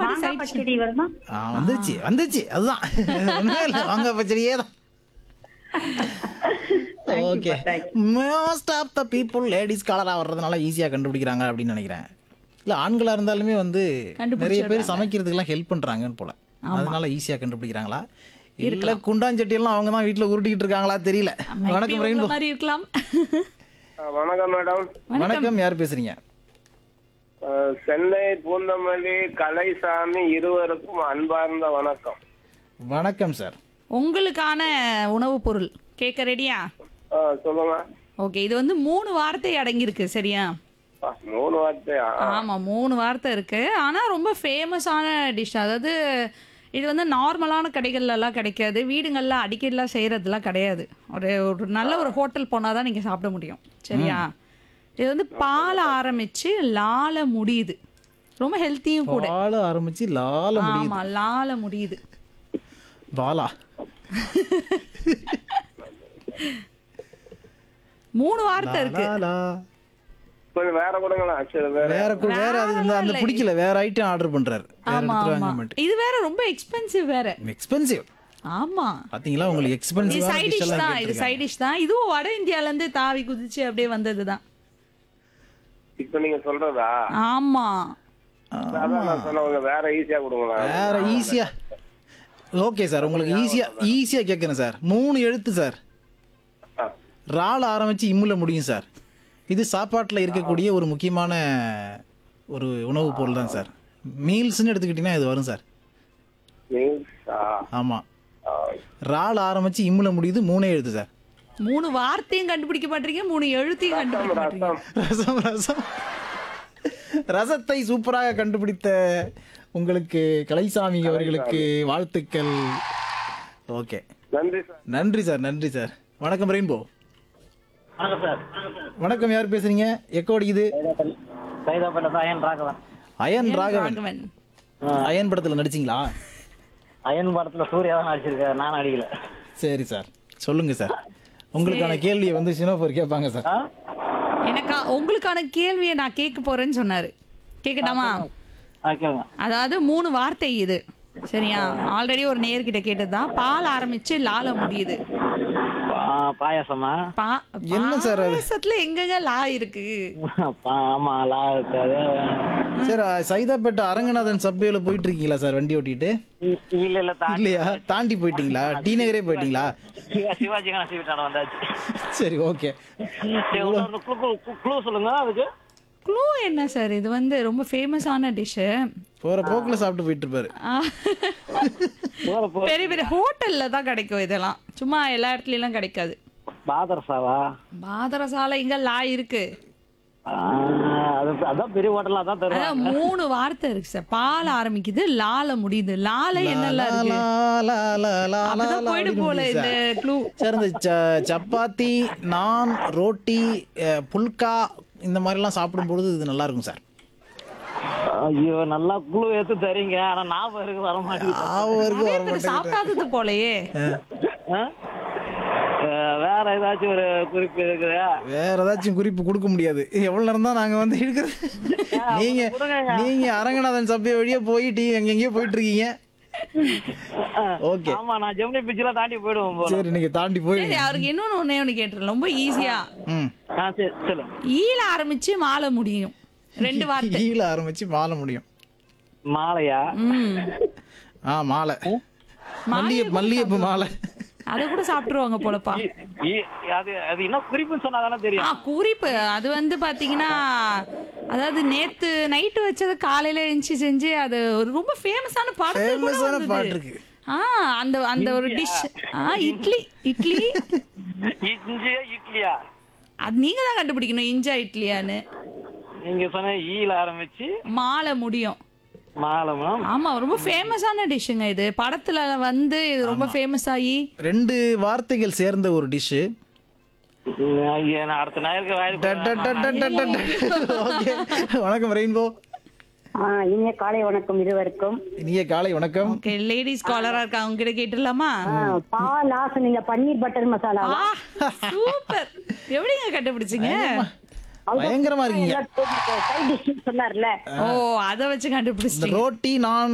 Side மாங்காய் பச்சடி வருமா ஆ, வந்துருச்சு வந்துருச்சு அதுதான் ஒண்ணுமே இல்லை வாங்க பச்சடியே தான் okay most of the people ladies காலராக வர்றதுனால ஈஸியாக கண்டுபிடிக்கிறாங்க அப்படின்னு நினைக்கிறேன் இல்லை ஆண்களாக இருந்தாலுமே வந்து நிறைய பேர் சமைக்கிறதுக்கெல்லாம் ஹெல்ப் பண்ணுறாங்கன்னு போல அதனால ஈஸியாக கண்டுபிடிக்கிறாங்களா இல்லை குண்டாஞ்சட்டியெல்லாம் அவங்க தான் வீட்டில் உருட்டிக்கிட்டு இருக்காங்களா தெரியல வணக்கம் ரெயின்போ மாதிரி இருக்கலாம் ஆ, வணக்கம் மேடம் வணக்கம் யார் பேசுறீங்க ஆ, சென்னை பூந்தமல்லி கலைசாமி இருவருக்கும் அன்பார்ந்த வணக்கம் வணக்கம் சார் உங்களுக்கான உணவுப் பொருள் கேட்க ரெடியா ஆ, சொல்லுங்க ஓகே இது வந்து மூணு வார்த்தை அடங்கியிருக்கு சரியா ஆ, மூணு வார்த்தையா ஆமா மூணு வார்த்தை இருக்கு ஆனா ரொம்ப ஃபேமஸான டிஷ் அதாவது இது வந்து நார்மலான கடைகள்ல எல்லாம் கிடைக்காது வீடுங்கள்ல அடிக்கடிலாம் செய்யறதுலாம் கிடையாது ஒரு ஒரு நல்ல ஒரு ஹோட்டல் போனால் தான் நீங்க சாப்பிட முடியும் சரியா இது வந்து பால் ஆரம்பிச்சு லால முடியுது ரொம்ப ஹெல்த்தியும் கூட பால ஆரம்பிச்சு லால முடியுது ஆமா லால முடியுது பாலா மூணு வார்த்தை இருக்கு லாலா. கொஞ்சம் வேற கொடுங்களேன் சரி வேற வேற கு- வேற அது இந்த அந்த பிடிக்கல வேற ஐட்டம் ஆர்டர் பண்றாரு வேற ஆமா இடத்துல ஆமா வாங்க இது வேற ரொம்ப எக்ஸ்பென்சிவ் வேற எக்ஸ்பென்சிவ் ஆமா பாத்தீங்களா உங்களுக்கு இது எக்ஸ்பென்சிவ் சைட் டிஷ் தான் இது சைட் டிஷ் தான் இதுவும் வட இந்தியால இருந்து தாவி குதிச்சு அப்படியே வந்தது தான் இப்ப நீங்க சொல்றதா ஆமா அதான் நான் சொன்னவங்க வேற ஈஸியா கொடுங்களேன் வேற ஈஸியா ஓகே சார் உங்களுக்கு ஈஸியா ஈஸியா கேட்குறேன் சார் மூணு எழுத்து சார் ஆ, ரால ஆரம்பிச்சு இம்முல முடியும் சார் இது சாப்பாட்டில் இருக்கக்கூடிய ஒரு முக்கியமான ஒரு உணவுப் பொருள் தான் சார் மீல்ஸ்னு எடுத்துக்கிட்டிங்கன்னா இது வரும் சார் மீல்ஸா? ஆமாம் ஆ, ரால ஆரம்பிச்சு இம்முல முடியுது மூணே எழுத்து சார் மூணு வார்த்தையும் கண்டுபிடிக்க மாட்டீங்க மூணு எழுத்தையும் கண்டுபிடிக்க மாட்டீங்க ரசம் ரசம் ரசம் ரசத்தை சூப்பராக கண்டுபிடித்த உங்களுக்கு கலைசாமி அவர்களுக்கு வாழ்த்துக்கள் ஓகே நன்றி சார் நன்றி சார் நன்றி சார் வணக்கம் ரெயின்போ வணக்கம் சார் வணக்கம் யார் பேசுறீங்க எக்கோ அடிக்குது சைதாப்பேட்டை சாயன் ராகவன் அயன் ராகவன் ராகவன் அயன் படத்தில் நடிச்சிங்களா அயன் படத்துல சூர்யா தான் நடிச்சிருக்காரு நான் அடிக்கல சரி சார் சொல்லுங்க சார் உங்களுக்கான கேள்வியை வந்து சினோபர் கேட்பாங்க சார் ஆ? எனக்கா உங்களுக்கான கேள்வியை நான் கேட்க போறேன்னு சொன்னாரு கேட்கட்டாமா ஆ, கேளுங்க அதாவது மூணு வார்த்தை இது சரியா ஆல்ரெடி ஒரு நேர்கிட்ட கேட்டதுதான் பால் ஆரம்பிச்சு லால முடியுது பா- பாயாசமா பா என்ன சார் அது? பாயாசத்துல எங்கங்க லா இருக்கு பா- ஆமா லா இருக்காது சார் சைதாப்பேட்டை அரங்கநாதன் சப்வேல போயிட்டு இருக்கீங்களா சார் வண்டி ஓட்டிட்டு இ- இல்ல இல்ல தாண்டி இல்லையா தாண்டி போயிட்டீங்களா டி நகரே போயிட்டீங்களா சிவா- சிவாஜி கணேசி வீட்டான வந்தாச்சு சரி ஓகே சரி, இன்னொரு clue- clue- clue சொல்லுங்க அதுக்கு க்ளூ என்ன சார் இது வந்து ரொம்ப ஃபேமஸான டிஷ்ஷு போற போக்குல சாப்பிட்டு போயிட்டு இருப்பாரு போற போ பெரிய பெரிய ஹோட்டல்ல தான் கிடைக்கும் இதெல்லாம் சும்மா எல்லா இடத்துலயும் கிடைக்காது பாதரசாவா பாதரசால இங்க லா இருக்கு ஆ, அது அதான் பெரிய ஹோட்டல் அதான் தருவாங்க அதான் மூணு வார்த்தை இருக்கு சார் பால் ஆரம்பிக்குது லால முடியுது லால என்னெல்லாம் இருக்கு லா, லா, லா, லா, லா, அப்பதான் லா போயிட்டு அப்படின்னு போல முடியுது இந்த சார். க்ளூ சார் இந்த ச- சப்பாத்தி நான் ரோட்டி அஹ், புல்கா இந்த மாதிரிலாம் சாப்பிடும்பொழுது இது நல்லா இருக்கும் சார் ஐயோ நல்லா குழு எடுத்து தரீங்க ஆனா ஞாபகம் இருக்கு வர மாட்டேங்குது அவருக்கு வர நிறைய பேர் சாப்பிடாதது போலயே ஆ? ஆ, வேற ஏதாச்சும் ஒரு குறிப்பு இருக்குதா வேற ஏதாச்சும் குறிப்பு கொடுக்க முடியாது எவ்வளவு நேரம் தான் நாங்க வந்து இருக்கிறது நீங்க நீங்க அரங்கநாதன் சபை வழியா போய் டீ எங்க எங்கேயோ போயிட்டு இருக்கீங்க ஓகே ஆமா நான் ஜெமினி பிச்சுலாம் தாண்டி போயிடுவோம் போல சரி நீங்க தாண்டி போய் சரி அவருக்கு இன்னொன்னு ஒண்ணே ஒண்ணு கேட்டுருல ரொம்ப ஈஸியா ம் ஆ சரி சொல்லுங்க ஈல ஆரம்பிச்சு மாலை முடியும் ரெண்டு வார்த்தை கீழே ஆரம்பிச்சு மாலை முடியும் மாலையா ம் ஆ மாலை மல்லிகை மல்லிகைப்பூ மாலை அதை கூட சாப்பிட்டுருவாங்க போலப்பா இ- இ- அது அது என்ன குறிப்புன்னு சொன்னா தானே ஆ தெரியும் குறிப்பு அது வந்து பாத்தீங்கன்னா அதாவது நேத்து நைட்டு வச்சது காலையில எழுந்துச்சு செஞ்சு அது ஒரு ரொம்ப ஃபேமஸான பாட்டு ஃபேமஸான பாட்டு இருக்கு ஆ அந்த அந்த ஒரு டிஷ் ஆ இட்லி இட்லி இஞ்சி இட்லியா அது நீங்க தான் கண்டுபிடிக்கணும் இஞ்சா இட்லியான்னு நீங்க சொன்ன ஈல ஆரம்பிச்சு மாலை முடியும் மாலமம் ஆமா ரொம்ப ஃபேமஸான டிஷ்ஷுங்க இது படத்துல வந்து இது ரொம்ப ஃபேமஸ் ஆகி ரெண்டு வார்த்தைகள் சேர்ந்த ஒரு டிஷ்ஷு ஐயா, நான் அடுத்த ஞாயிற்கு வாய்ப்பு ஓகே வணக்கம் ரெயின்போ ஆ, இனிய காலை வணக்கம் இருவருக்கும் இனிய காலை வணக்கம் ஓகே லேடிஸ் காலரா இருக்கா அவங்க கிட்ட கேட்டுடலாமா ஆ, பாலா சொன்னீங்க பன்னீர் பட்டர் மசாலா ஆ சூப்பர் எப்படிங்க கண்டுபிடிச்சீங்க பயங்கரமா இருக்கீங்க சைட் டிஷ் சொன்னார்ல ஓ அத வச்சு இந்த கண்டுபிடிச்சிட்டீங்க ரோட்டி நான்